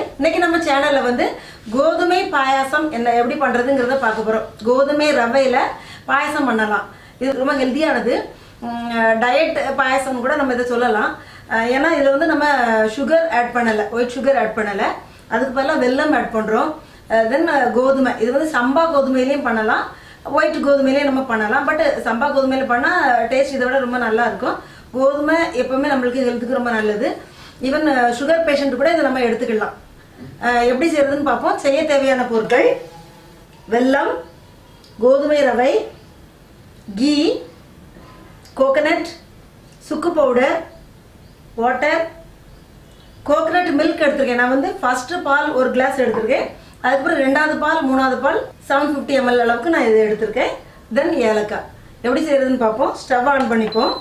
இன்னைக்கு நம்ம சேனல்ல வந்து கோதுமை பாயாசம் என்ன எப்படி பண்றதுங்கிறத பார்க்க போறோம் கோதுமை ரவையில பாயாசம் பண்ணலாம் இது ரொம்ப ஹெல்த்தியானது டயட் பாயாசம் கூட நம்ம இதை சொல்லலாம் அஹ் ஏன்னா இதுல வந்து நம்ம சுகர் ஆட் பண்ணல ஒயிட் சுகர் ஆட் பண்ணல அதுக்கு பதிலாக வெல்லம் ஆட் பண்றோம் தென் கோதுமை இது வந்து சம்பா கோதுமையிலையும் பண்ணலாம் ஒயிட் கோதுமையிலையும் நம்ம பண்ணலாம் பட் சம்பா கோதுமையில பண்ணா டேஸ்ட் இதை விட ரொம்ப நல்லா இருக்கும் கோதுமை எப்பவுமே நம்மளுக்கு ஹெல்த்துக்கு ரொம்ப நல்லது ஈவன் சுகர் பேஷண்ட் கூட இதை நம்ம எடுத்துக்கலாம் அஹ் எப்படி செய்யறதுன்னு பார்ப்போம் செய்ய தேவையான பொருட்கள் வெல்லம் கோதுமை ரவை கீ கோகனட் சுக்கு பவுடர் வாட்டர் கோகனட் மில்க் எடுத்திருக்கேன் நான் வந்து ஃபர்ஸ்ட் பால் ஒரு கிளாஸ் எடுத்திருக்கேன் அதுக்கப்புறம் ரெண்டாவது பால் மூணாவது பால் செவன் ஃபிஃப்டி எம்எல் அளவுக்கு நான் இது எடுத்திருக்கேன் தென் ஏலக்காய் எப்படி செய்யறதுன்னு பார்ப்போம் ஸ்டவ் ஆன் பண்ணிப்போம்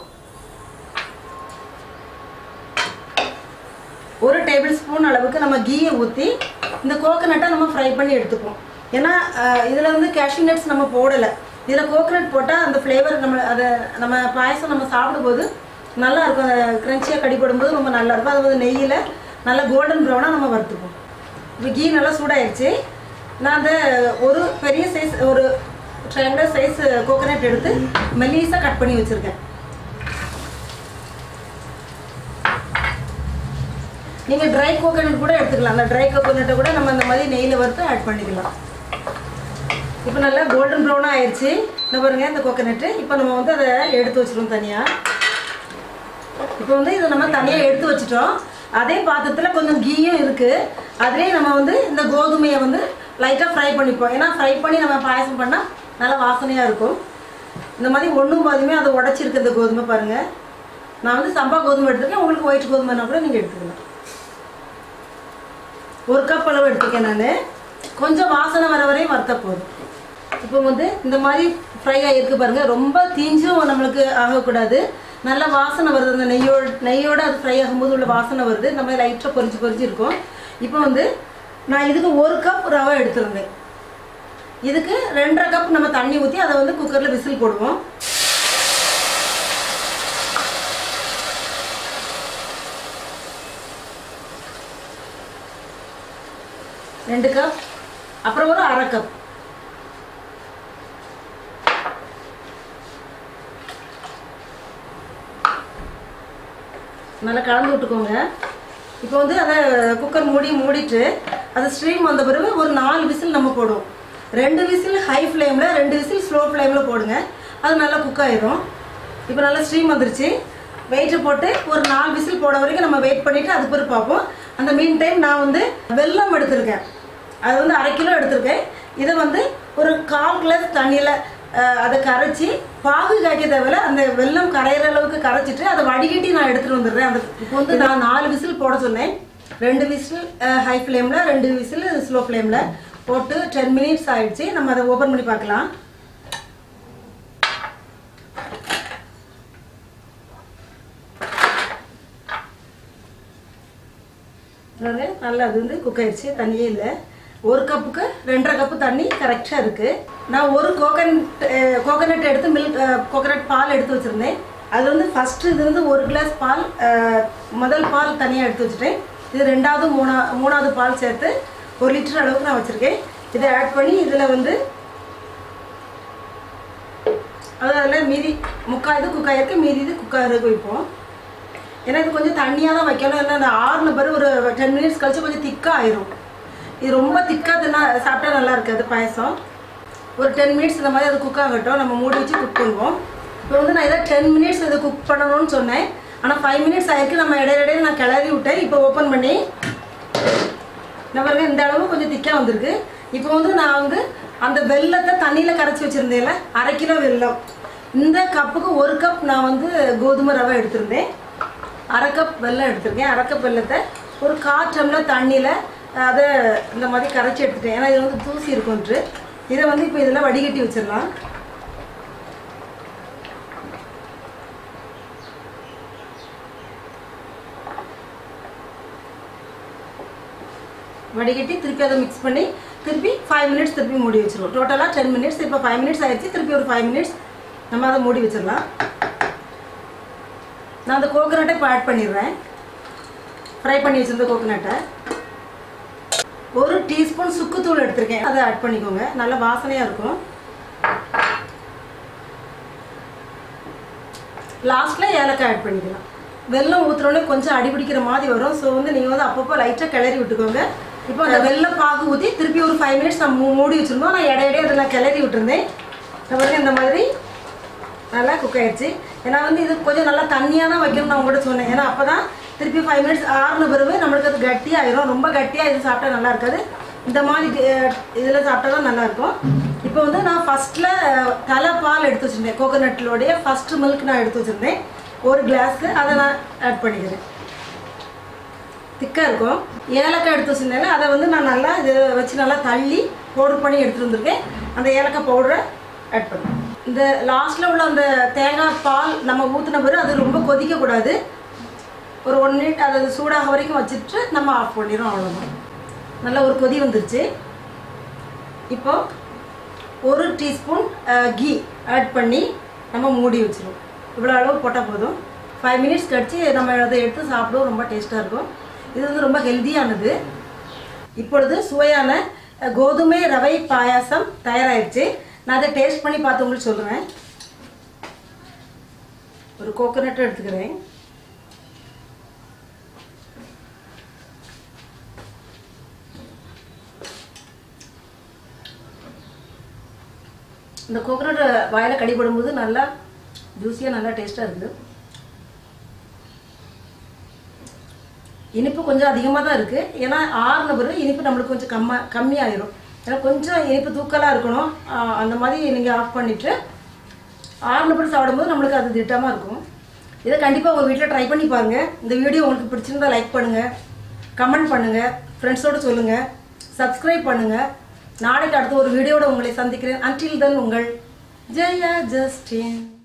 ஒரு டேபிள் ஸ்பூன் அளவுக்கு நம்ம கீயை ஊற்றி இந்த கோகனட்டை நம்ம ஃப்ரை பண்ணி எடுத்துப்போம் ஏன்னா அஹ், இதுல வந்து கேஷ்யூ நட்ஸ் நம்ம போடலை இதில் கோகனட் போட்டால் அந்த ஃப்ளேவர் நம்ம அதை நம்ம பாயசம் நம்ம சாப்பிடும்போது நல்லா இருக்கும் அந்த க்ரன்ச்சியாக கடிப்படும்போது ரொம்ப நல்லா இருக்கும் அது வந்து நெய்யில் நல்லா கோல்டன் ப்ரௌனாக நம்ம வறுத்துப்போம் இப்போ கீ நல்லா சூடாயிருச்சு நான் அந்த ஒரு பெரிய சைஸ் ஒரு ட்ரையாங்கல் சைஸ் கோகனட் எடுத்து மெல்லீஸாக கட் பண்ணி வச்சுருக்கேன் நீங்க ட்ரை கோகனட் கூட எடுத்துக்கலாம் அந்த ட்ரை கோகனட்டை கூட நம்ம இந்த மாதிரி நெய்யில் வறுத்து ஆட் பண்ணிக்கலாம் இப்போ நல்லா கோல்டன் ப்ரௌனாக ஆயிடுச்சு இந்த பாருங்க இந்த கோகனட்டு இப்போ நம்ம வந்து அதை எடுத்து வச்சிருவோம் தனியாக இப்போ வந்து இதை நம்ம தனியாக எடுத்து வச்சிட்டோம் அதே பாத்திரத்தில் கொஞ்சம் கீயும் இருக்குது அதுலேயே நம்ம வந்து இந்த கோதுமையை வந்து லைட்டாக ஃப்ரை பண்ணிப்போம் ஏன்னா ஃப்ரை பண்ணி நம்ம பாயசம் பண்ணால் நல்லா வாசனையாக இருக்கும் இந்த மாதிரி ஒன்றும் பாதியுமே அதை உடச்சிருக்கு இந்த கோதுமை பாருங்கள் நான் வந்து சம்பா கோதுமை எடுத்துருக்கேன் உங்களுக்கு ஒயிட் கோதுமைனா கூட நீங்கள் எடுத்துக்கலாம் ஒரு கப் அளவு எடுத்துக்கேன் நான் கொஞ்சம் வாசனை வர வரையும் வறுத்தா போதும் இப்போ வந்து இந்த மாதிரி ஃப்ரை ஆகிருக்கு பாருங்க ரொம்ப தீஞ்சும் நம்மளுக்கு ஆகக்கூடாது நல்ல வாசனை வருது அந்த நெய்யோட நெய்யோட அது ஃப்ரை ஆகும்போது உள்ள வாசனை வருது இந்த மாதிரி லைட்டாக பொரிச்சு பொரிச்சு இருக்கும் இப்போ வந்து நான் இதுக்கு ஒரு கப் ரவை எடுத்திருந்தேன் இதுக்கு ரெண்டரை கப் நம்ம தண்ணி ஊற்றி அதை வந்து குக்கரில் விசில் போடுவோம் ரெண்டு கப் அப்புறம் ஒரு அரை கப் நல்லா கலந்து விட்டுக்கோங்க இப்போ வந்து அதை குக்கர் மூடி மூடிட்டு அது ஸ்ட்ரீம் வந்த பிறகு ஒரு நாலு விசில் நம்ம போடுவோம் ரெண்டு விசில் ஹை ஃப்ளேமில் ரெண்டு விசில் ஸ்லோ ஃப்ளேமில் போடுங்க அது நல்லா குக் ஆயிரும் இப்போ நல்லா ஸ்ட்ரீம் வந்துருச்சு வெயிட்டை போட்டு ஒரு நாலு விசில் போட வரைக்கும் நம்ம வெயிட் பண்ணிவிட்டு அது பிறகு பார்ப்போம் அந்த மீன் டைம் நான் வந்து வெல்லம் எடுத்திருக்கேன் அது வந்து அரை கிலோ எடுத்திருக்கேன் இதை வந்து ஒரு கால் கிளாஸ் தண்ணியில் அதை கரைச்சி பாகு காய்க்க தேவையில்ல அந்த வெல்லம் கரையிற அளவுக்கு கரைச்சிட்டு அதை வடிகட்டி நான் எடுத்துகிட்டு வந்துடுறேன் அந்த இப்போ வந்து நான் நாலு விசில் போட சொன்னேன் ரெண்டு விசில் ஹை ஃப்ளேமில் ரெண்டு விசில் ஸ்லோ ஃப்ளேமில் போட்டு டென் மினிட்ஸ் ஆயிடுச்சு நம்ம அதை ஓப்பன் பண்ணி பார்க்கலாம் பாருங்க, நல்லா அது வந்து குக் ஆயிடுச்சு தண்ணியே இல்லை ஒரு கப்புக்கு ரெண்டரை கப்பு தண்ணி கரெக்டாக இருக்குது நான் ஒரு கோகனட் கோகனட் எடுத்து மில்க் கோகனட் பால் எடுத்து வச்சுருந்தேன் அது வந்து ஃபஸ்ட்டு இது வந்து ஒரு கிளாஸ் பால் அஹ், முதல் பால் தனியாக எடுத்து வச்சுட்டேன் இது ரெண்டாவது மூணா மூணாவது பால் சேர்த்து ஒரு லிட்டர் அளவுக்கு நான் வச்சுருக்கேன் இதை ஆட் பண்ணி இதில் வந்து அது அதில் மீதி முக்கால் இது குக் ஆகிருக்கு மீதி இது குக் ஆகிறதுக்கு வைப்போம் ஏன்னா இது கொஞ்சம் தண்ணியாக தான் வைக்கணும் இல்லை அந்த ஆறுன பிறகு ஒரு டென் மினிட்ஸ் கழிச்சு கொஞ்சம் திக்காக ஆயிரும் இது ரொம்ப திக்காக தின்னா சாப்பிட்டா நல்லா இருக்காது பாயசம் ஒரு டென் மினிட்ஸ் இந்த மாதிரி அது குக் ஆகட்டும் நம்ம மூடி வச்சு குக் பண்ணுவோம் இப்போ வந்து நான் இதை டென் மினிட்ஸ் இதை குக் பண்ணணும்னு சொன்னேன் ஆனால் ஃபைவ் மினிட்ஸ் ஆயிருக்கு நம்ம இடையில இடையில நான் கிளறி விட்டேன் இப்போ ஓப்பன் பண்ணி இந்த பாருங்க இந்த அளவு கொஞ்சம் திக்காக வந்திருக்கு இப்போ வந்து நான் வந்து அந்த வெல்லத்தை தண்ணியில் கரைச்சி வச்சுருந்தேன்ல அரை கிலோ வெல்லம் இந்த கப்புக்கு ஒரு கப் நான் வந்து கோதுமை ரவை எடுத்திருந்தேன் அரை கப் வெல்லம் எடுத்திருக்கேன் அரை கப் வெல்லத்தை ஒரு கால் டம்ளர் தண்ணியில் அதை இந்த மாதிரி கரைச்சி எடுத்துட்டேன் ஏன்னா இது வந்து தூசி இருக்கும்ட்டு இதை வந்து இப்போ இதில் வடிகட்டி வச்சிடலாம் வடிகட்டி திருப்பி அதை மிக்ஸ் பண்ணி திருப்பி ஃபைவ் மினிட்ஸ் திருப்பி மூடி வச்சிருவோம் டோட்டலாக டென் மினிட்ஸ் இப்போ ஃபைவ் மினிட்ஸ் ஆயிடுச்சு திருப்பி ஒரு ஃபைவ் மினிட்ஸ் நம்ம அதை மூடி வச்சிடலாம் நான் அந்த கோகனட்டை இப்போ ஆட் பண்ணிடுறேன் ஃப்ரை பண்ணி வச்சிருந்த கோகனட்டை ஒரு டீஸ்பூன் சுக்குத்தூள் எடுத்திருக்கேன் அதை ஆட் பண்ணிக்கோங்க நல்ல வாசனையாக இருக்கும் லாஸ்ட்டில் ஏலக்காய் ஆட் பண்ணிக்கலாம் வெல்லம் ஊற்றுறோன்னே கொஞ்சம் அடிபிடிக்கிற மாதிரி வரும் ஸோ வந்து நீங்கள் வந்து அப்பப்போ லைட்டாக கிளறி விட்டுக்கோங்க இப்போ அந்த வெல்லம் பாகு ஊற்றி திருப்பி ஒரு ஃபைவ் மினிட்ஸ் நம்ம மூ- மூடி வச்சுருந்தோம் நான் இடையிடையே அதை நான் கிளறி விட்டுருந்தேன் அப்புறம் இந்த மாதிரி நல்லா குக் ஆயிடுச்சு ஏன்னா வந்து இது கொஞ்சம் நல்லா தண்ணியாக தான் வைக்கணும்னு நான் உங்கள்கிட்ட சொன்னேன் ஏன்னா அப்போ தான் திருப்பி ஃபைவ் மினிட்ஸ் ஆறுன பிறகு நம்மளுக்கு அது கட்டியாயிரும் ரொம்ப கட்டியாக இது சாப்பிட்டா நல்லா இருக்காது இந்த மாதிரி இதில் சாப்பிட்டா தான் நல்லா இருக்கும் இப்போ வந்து நான் ஃபஸ்ட்டில் தலை பால் எடுத்து வச்சுருந்தேன் கோகோனட்லோடைய ஃபஸ்ட்டு மில்க் நான் எடுத்து வச்சுருந்தேன் ஒரு கிளாஸ்க்கு அதை நான் ஆட் பண்ணிக்கிறேன் திக்காக இருக்கும் ஏலக்காய் எடுத்து வச்சுருந்தேன் அதை வந்து நான் நல்லா இது வச்சு நல்லா தள்ளி பவுடர் பண்ணி எடுத்துகிட்டு வந்திருக்கேன் அந்த ஏலக்காய் பவுடரை ஆட் பண்ணுறேன் இந்த லாஸ்ட்டில் உள்ள அந்த தேங்காய் பால் நம்ம ஊற்றின பிறகு அது ரொம்ப கொதிக்கக்கூடாது ஒரு ஒன் மினிட் அது சூடாக வரைக்கும் வச்சுட்டு நம்ம ஆஃப் பண்ணிடுறோம் அவ்வளோதான் நல்லா ஒரு கொதி வந்துருச்சு இப்போ ஒரு டீஸ்பூன் கீ ஆட் பண்ணி நம்ம மூடி வச்சிருவோம் இவ்வளோ அளவு போட்டால் போதும் ஃபைவ் மினிட்ஸ் கழிச்சு நம்ம அதை எடுத்து சாப்பிடுவோம் ரொம்ப டேஸ்ட்டாக இருக்கும் இது வந்து ரொம்ப ஹெல்த்தியானது இப்பொழுது சுவையான அஹ், கோதுமை ரவை பாயாசம் தயாராகிடுச்சு நான் அதை டேஸ்ட் பண்ணி பார்த்து உங்களுக்கு சொல்கிறேன் ஒரு கோகோனட் எடுத்துக்கிறேன் இந்த கோகோனட் வாயில் கடிபடும் போது நல்லா ஜூஸியாக நல்லா டேஸ்ட்டாக இருக்குது இனிப்பு கொஞ்சம் அதிகமாக தான் இருக்குது ஏன்னா ஆறுன பிறகு இனிப்பு நம்மளுக்கு கொஞ்சம் கம்ம கம்மியாயிரும் ஏன்னா கொஞ்சம் இனிப்பு தூக்கலாக இருக்கணும் ஆஹ் அந்த மாதிரி நீங்கள் ஆஃப் பண்ணிவிட்டு ஆறுன பிறகு சாப்பிடும்போது நம்மளுக்கு அது திட்டமாக இருக்கும் இதை கண்டிப்பாக உங்கள் வீட்டில் ட்ரை பண்ணி பாருங்கள் இந்த வீடியோ உங்களுக்கு பிடிச்சிருந்தா லைக் பண்ணுங்கள் கமெண்ட் பண்ணுங்கள் ஃப்ரெண்ட்ஸோடு சொல்லுங்கள் சப்ஸ்கிரைப் பண்ணுங்கள் நாளைக்கு அடுத்த ஒரு வீடியோட உங்களை சந்திக்கிறேன் அன்டில் தென் உங்கள் ஜெயா ஜஸ்டின்